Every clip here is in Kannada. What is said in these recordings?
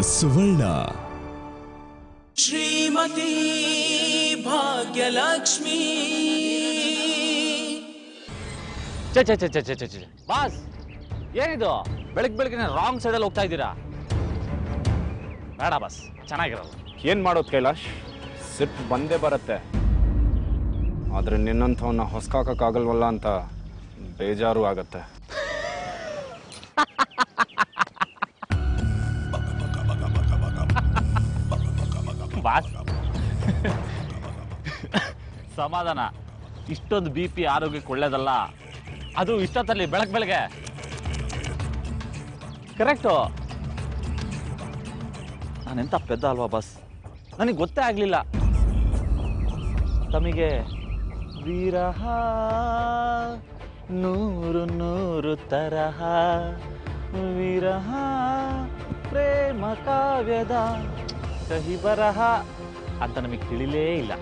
ಸುವರ್ಣ ಶ್ರೀಮತಿ ಭಾಗ್ಯಲಕ್ಷ್ಮಿ ಚೆ ಚೆ ಚೆ ಚೆ ಚೆ ಚೆ ಚೆ ಬಾಸ್ ಏನಿದು ಬೆಳಗ್ಗೆ ಬೆಳಗ್ಗೆ ರಾಂಗ್ ಸೈಡಲ್ಲಿ ಹೋಗ್ತಾ ಇದ್ದೀರಾ ಬೇಡ ಬಾಸ್ ಚೆನ್ನಾಗಿರಲ್ಲ ಏನ್ ಮಾಡೋದು ಕೈಲಾಶ್ ಸಿಟ್ಟು ಬಂದೇ ಬರುತ್ತೆ ಆದ್ರೆ ನಿನ್ನಂಥವನ್ನ ಹೊಸ್ಕಾಕಕ್ಕಾಗಲ್ವಲ್ಲ ಅಂತ ಬೇಜಾರು ಆಗತ್ತೆ ಬಾಸ್ ಸಮಾಧಾನ ಇಷ್ಟೊಂದು ಬಿ ಪಿ ಆರೋಗ್ಯಕ್ಕೆ ಒಳ್ಳೇದಲ್ಲ ಅದು ಇಷ್ಟೊತ್ತಲ್ಲಿ ಬೆಳಗ್ಗೆ ಬೆಳಗ್ಗೆ ಕರೆಕ್ಟು ನಾನೆಂತ ಪೆದ್ದ ಅಲ್ವಾ ಬಾಸ್ ನನಗೆ ಗೊತ್ತೇ ಆಗಲಿಲ್ಲ ತಮಗೆ ವಿರಹ ನೂರು ನೂರು ತರಹ ವಿರಹ ಪ್ರೇಮ ಕಾವ್ಯದ ಕಹಿ ಬರಹ ಅಂತ ನಮಗೆ ತಿಳಿಲೇ ಇಲ್ಲ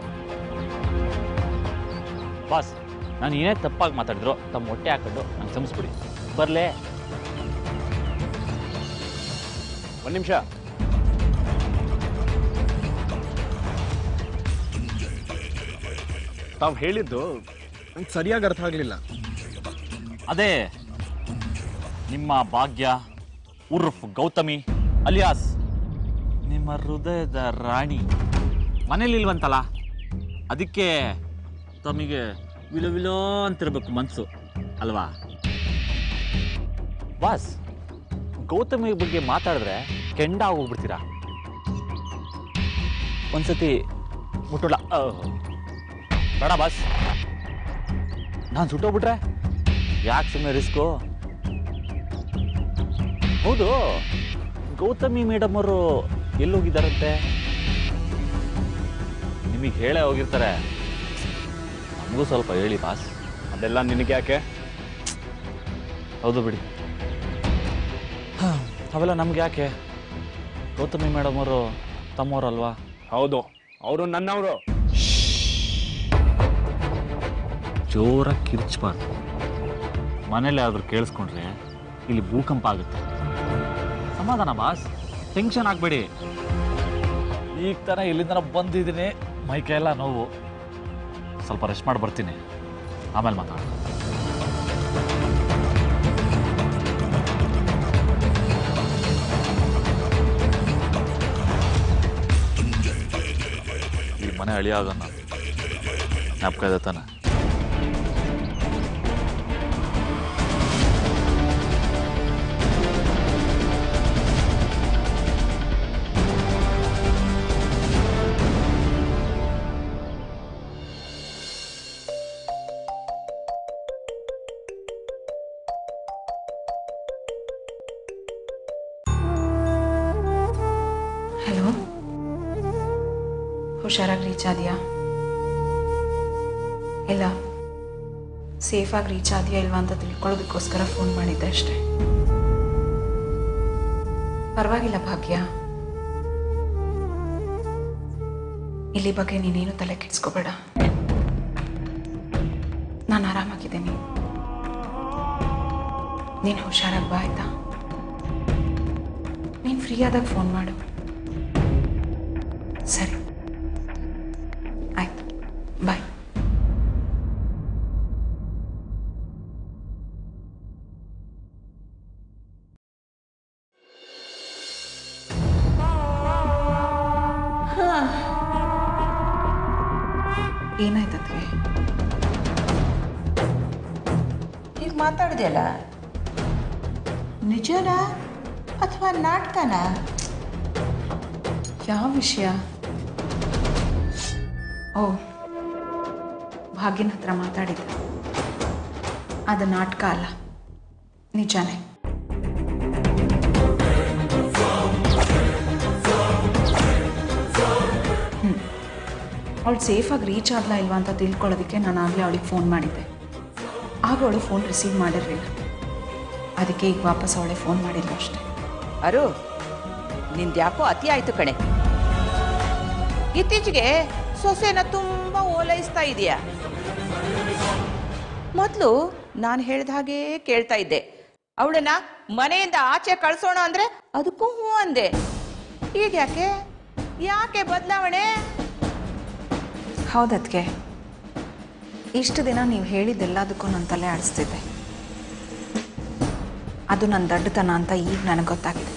ಬಾಸ್ ನಾನು ಏನೇ ತಪ್ಪಾಗಿ ಮಾತಾಡಿದ್ರು ತಮ್ಮ ಹೊಟ್ಟೆ ಹಾಕೊಂಡು ನಂಗೆ ಕ್ಷಮಿಸ್ಬಿಡಿ ಬರ್ಲೇ ಒಂದ್ ನಿಮಿಷ ತಾವು ಹೇಳಿದ್ದು ನಂಗೆ ಸರಿಯಾಗಿ ಅರ್ಥ ಆಗಲಿಲ್ಲ ಅದೇ ನಿಮ್ಮ ಭಾಗ್ಯ ಉರ್ಫ್ ಗೌತಮಿ ಅಲಿಯಾಸ್ ನಿಮ್ಮ ಹೃದಯದ ರಾಣಿ ಮನೇಲಿಲ್ವಂತಲ್ಲ ಅದಕ್ಕೆ ತಮಗೆ ವಿಲೋ ವಿಲೋ ಅಂತಿರ್ಬೇಕು ಮನಸ್ಸು ಅಲ್ವಾ ಬಾಸ್ ಗೌತಮಿ ಬಗ್ಗೆ ಮಾತಾಡಿದ್ರೆ ಕೆಂಡ ಹೋಗ್ಬಿಡ್ತೀರಾ ಒಂದ್ಸತಿ ಮುಟ್ಟುಳ ಬೇಡ ಬಾಸ್ ನಾನು ಸುಟ್ಟೋಗ್ಬಿಟ್ರೆ ಯಾಕೆ ಸುಮ್ಮನೆ ರಿಸ್ಕು ಹೌದು ಗೌತಮಿ ಮೇಡಮ್ ಅವರು ಎಲ್ಲೋಗಿದ್ದಾರಂತೆ ನಿಮಗೆ ಹೇಳೇ ಹೋಗಿರ್ತಾರೆ ನಮಗೂ ಸ್ವಲ್ಪ ಹೇಳಿ ಬಾಸ್ ಅದೆಲ್ಲ ನಿನಗೆ ಯಾಕೆ ಹೌದು ಬಿಡಿ ಹಾ, ಅವೆಲ್ಲ ನಮ್ಗೆ ಯಾಕೆ ಗೌತಮಿ ಮೇಡಮ್ ಅವರು ತಮ್ಮವ್ರಲ್ವಾ ಹೌದು ಅವರು ನನ್ನವರು ಜೋರಾಗಿ ಕಿರ್ಚ್ಬಾರ್ದು ಮನೇಲಿ ಆದ್ರೂ ಕೇಳಿಸ್ಕೊಂಡ್ರೆ ಇಲ್ಲಿ ಭೂಕಂಪ ಆಗುತ್ತೆ ಸಮಾಧಾನ ಬಾಸ್ ಟೆನ್ಷನ್ ಆಗಬೇಡಿ ಈಗ ತಾನೇ ಇಲ್ಲಿಂದ ಬಂದಿದ್ದೀನಿ ಮೈ ಕೈಯೆಲ್ಲ ನೋವು ಸ್ವಲ್ಪ ರೆಸ್ಟ್ ಮಾಡಿ ಬರ್ತೀನಿ ಆಮೇಲೆ ಮಾತಾಡೋಣ ಈ ಮನೆ ಅಳಿಯಾಗನ್ನ ಜ್ಞಾಪಕ ಇದೆ ತಾನೆ ಹಲೋ ಹುಷಾರಾಗಿ ರೀಚ್ ಆದ್ಯಾ ಇಲ್ಲ ಸೇಫಾಗಿ ರೀಚ್ ಆದ್ಯಾ ಇಲ್ವಾ ಅಂತ ತಿಳ್ಕೊಳ್ಳೋದಕ್ಕೋಸ್ಕರ ಫೋನ್ ಮಾಡಿದ್ದೆ ಅಷ್ಟೆ ಪರವಾಗಿಲ್ಲ ಭಾಗ್ಯ ಇಲ್ಲಿ ಬಗ್ಗೆ ನೀನೇನು ತಲೆ ಕೆಡಿಸ್ಕೋಬೇಡ ನಾನು ಆರಾಮಾಗಿದ್ದೀನಿ ನೀನು ಹುಷಾರಾಗಿ ಬಾ ಆಯ್ತಾ ನೀನು ಫ್ರೀ ಆದಾಗ ಫೋನ್ ಮಾಡು ಸರಿ ಆಯ್ತು ಬಾಯ್ ಏನಾಯ್ತತ್ಗೆ ಈಗ ಮಾತಾಡಿದೆಯಲ್ಲ ನಿಜನಾ ಅಥವಾ ನಾಟಕನಾ ಯಾವ ವಿಷಯ ಓ ಭಾಗ್ಯನ ಹತ್ರ ಮಾತಾಡಿದ್ದೆ ಅದು ನಾಟಕ ಅಲ್ಲ ನಿಜಾನೇ ಹ್ಞೂ ಅವಳು ಸೇಫಾಗಿ ರೀಚ್ ಆಗಲ್ಲ ಇಲ್ವಾ ಅಂತ ತಿಳ್ಕೊಳ್ಳೋದಕ್ಕೆ ನಾನು ಆಗಲೇ ಅವಳಿಗೆ ಫೋನ್ ಮಾಡಿದ್ದೆ ಆಗ ಅವಳು ಫೋನ್ ರಿಸೀವ್ ಮಾಡಿರಲಿಲ್ಲ ಅದಕ್ಕೆ ಈಗ ವಾಪಸ್ ಅವಳೆ ಫೋನ್ ಮಾಡಿಲ್ಲ ಅಷ್ಟೇ ಅರು ನಿಂದು ಯಾಕೋ ಅತಿ ಆಯ್ತು ಕಣೆ ಇತ್ತೀಚೆಗೆ ಸೊಸೆನ ತುಂಬಾ ಓಲೈಸ್ತಾ ಇದೆಯಾ ಮೊದಲು ನಾನು ಹೇಳಿದ ಹಾಗೆ ಕೇಳ್ತಾ ಇದ್ದೆ ಅವಳನ್ನ ಮನೆಯಿಂದ ಆಚೆ ಕಳ್ಸೋಣ ಅಂದ್ರೆ ಅದಕ್ಕೂ ಹ್ಞೂ ಅಂದೆ ಈಗ ಯಾಕೆ ಯಾಕೆ ಬದಲಾವಣೆ ಹೌದದ್ಕೆ ಇಷ್ಟು ದಿನ ನೀವು ಹೇಳಿದ್ದೆಲ್ಲದಕ್ಕೂ ನನ್ನ ತಲೆ ಆಡಿಸ್ತಿದ್ದೆ ಅದು ನನ್ನ ದಡ್ಡತನ ಅಂತ ಈಗ ನನಗೆ ಗೊತ್ತಾಗಿದೆ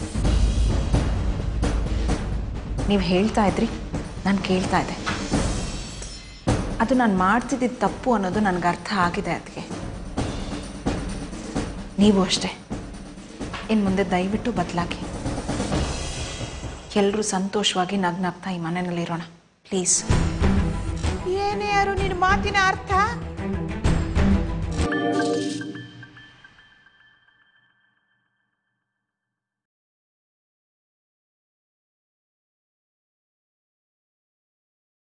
ನೀವು ಹೇಳ್ತಾ ಇದ್ರಿ ನಾನು ಕೇಳ್ತಾ ಇದ್ದೆ ಅದು ನಾನು ಮಾಡ್ತಿದ್ದಿದ್ದು ತಪ್ಪು ಅನ್ನೋದು ನನಗೆ ಅರ್ಥ ಆಗಿದೆ ಅದಕ್ಕೆ ನೀವು ಅಷ್ಟೇ ಇನ್ನು ಮುಂದೆ ದಯವಿಟ್ಟು ಬದಲಾಗಿ ಎಲ್ಲರೂ ಸಂತೋಷವಾಗಿ ನಗ್ನಗ್ತಾ ಈ ಮನೆಯಲ್ಲಿರೋಣ ಪ್ಲೀಸ್ ಏನೇ ಯಾರು ನಿನ್ನ ಮಾತಿನ ಅರ್ಥ